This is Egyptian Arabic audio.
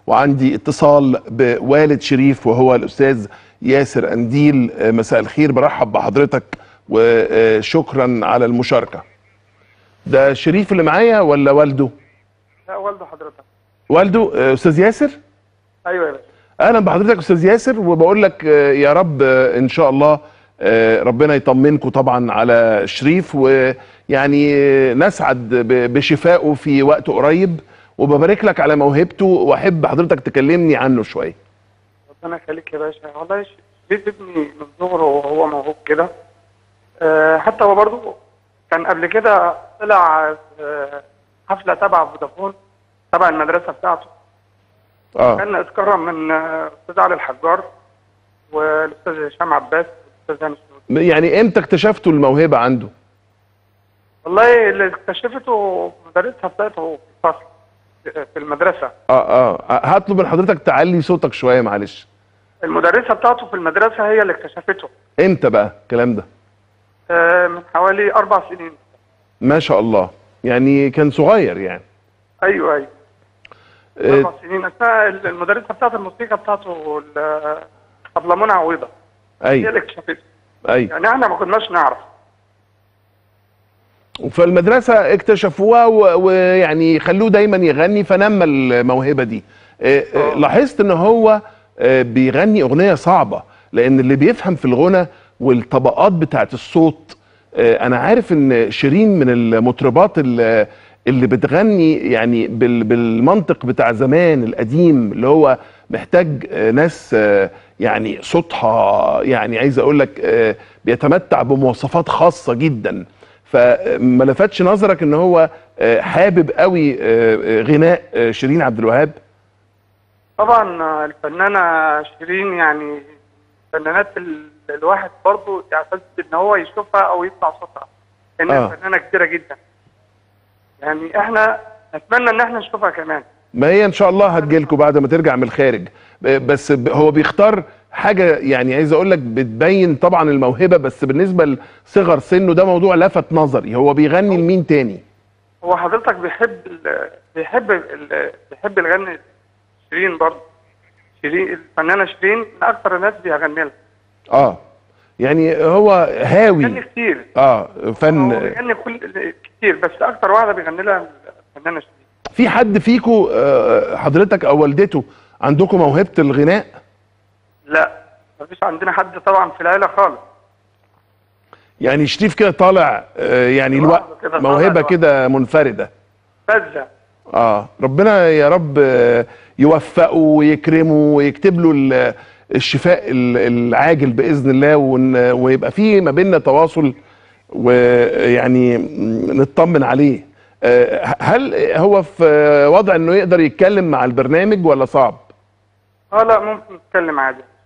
وعندي اتصال بوالد شريف وهو الاستاذ ياسر انديل آه، مساء الخير برحب بحضرتك وشكرا على المشاركه ده شريف اللي معايا ولا والده لا والده حضرتك والده آه، استاذ ياسر ايوه يا باشا اهلا بحضرتك استاذ ياسر وبقول لك آه، يا رب آه، ان شاء الله آه، ربنا يطمنكم طبعا على شريف ويعني آه، نسعد ب- بشفائه في وقت قريب وببارك لك على موهبته واحب حضرتك تكلمني عنه شويه ربنا يخليك يا باشا والله ش- شريف ابني من صغره وهو موهوب كده آه، حتى هو برضه كان قبل كده طلع في حفله تبع فودافون تبع المدرسه بتاعته اه كان اتكرم من آه، الاستاذ علي الحجار والاستاذ هشام عباس والاستاذ هاني سنود يعني امتى اكتشفتوا الموهبه عنده والله اللي اكتشفته مدرسها بتاعته في الفصل في المدرسه اه اه هطلب من حضرتك تعلي صوتك شويه معلش المدرسه بتاعته في المدرسه هي اللي اكتشفته امتى بقى الكلام ده آه، من حوالي اربع سنين ما شاء الله يعني كان صغير يعني ايوه ايوه آه، اربع سنين اسمها المدرسه بتاعت الموسيقى بتاعته ال- ابله منى عويضه هي ايوه اللي اكتشفته ايوه يعني احنا ما كناش نعرف فالمدرسة اكتشفوها و- ويعني خلوه دايما يغني فنمى الموهبة دي آه، آه، آه. لاحظت ان هو آه، بيغني اغنية صعبة لان اللي بيفهم في الغنى والطبقات بتاعت الصوت آه، انا عارف ان شيرين من المطربات اللي اللي بتغني يعني بال- بالمنطق بتاع زمان القديم اللي هو محتاج آه، ناس آه، يعني صوتها يعني عايز اقول لك آه، بيتمتع بمواصفات خاصة جدا فما لفتش نظرك ان هو آه، حابب قوي آه، آه، غناء آه، شيرين عبد الوهاب طبعا آه، الفنانه شيرين يعني فنانات ال- الواحد برضه يعتز ان هو يشوفها او يسمع صوتها لانها آه. فنانه كبيره جدا يعني احنا نتمنى ان احنا نشوفها كمان ما هي ان شاء الله هتجيلكوا بعد ما ترجع من الخارج ب- بس ب- هو بيختار حاجه يعني عايز اقول لك بتبين طبعا الموهبه بس بالنسبه لصغر سنه ده موضوع لفت نظري هو بيغني لمين تاني هو حضرتك بيحب ال بيحب ال بيحب الغني شيرين برضه شيرين الفنانه شيرين من اكثر الناس بيغني لها اه يعني هو بيغني هاوي كتير اه هو فن بيغني كل كتير بس اكتر واحده بيغني لها الفنانه شيرين في حد فيكو آه، حضرتك او والدته عندكم موهبه الغناء لا مفيش عندنا حد طبعا في العيله خالص يعني شريف كده طالع آه، يعني لوحده الوقت كده طالع موهبه لوحده. كده منفرده فزه اه ربنا يا رب آه، يوفقه ويكرمه ويكتب له ال- الشفاء ال- العاجل باذن الله ون- ويبقى في ما بيننا تواصل ويعني نطمن عليه آه، هل هو في وضع انه يقدر يتكلم مع البرنامج ولا صعب؟ اه لا ممكن نتكلم عادي